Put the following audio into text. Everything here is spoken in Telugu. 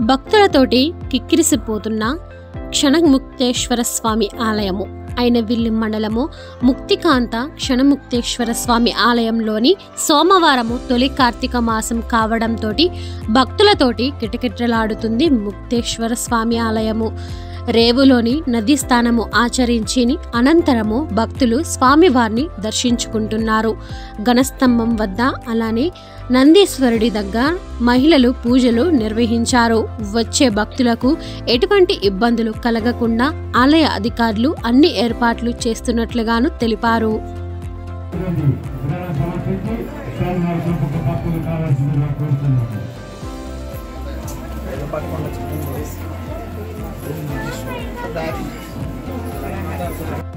భక్తులతోటి కిక్కిరిసిపోతున్న క్షణముక్తేశ్వర స్వామి ఆలయము అయినవిల్లి మండలము ముక్తికాంత క్షణముక్తేశ్వర స్వామి ఆలయంలోని సోమవారము తొలి కార్తీక మాసం కావడంతో భక్తులతోటి కిటకిటలాడుతుంది ముక్తేశ్వర స్వామి ఆలయము రేవులోని నదీ స్థానము ఆచరించి అనంతరము భక్తులు స్వామివారిని దర్శించుకుంటున్నారు గణస్తంభం వద్ద అలానే నందీశ్వరుడి దగ్గర మహిళలు పూజలు నిర్వహించారు వచ్చే భక్తులకు ఎటువంటి ఇబ్బందులు కలగకుండా ఆలయ అధికారులు అన్ని ఏర్పాట్లు చేస్తున్నట్లుగాను తెలిపారు వివరాలు సమర్పించి స్వామివారి కృపకు పాత్రలు కావాల్సిందిగా కోరుతున్నాము పట్టుకొని వచ్చి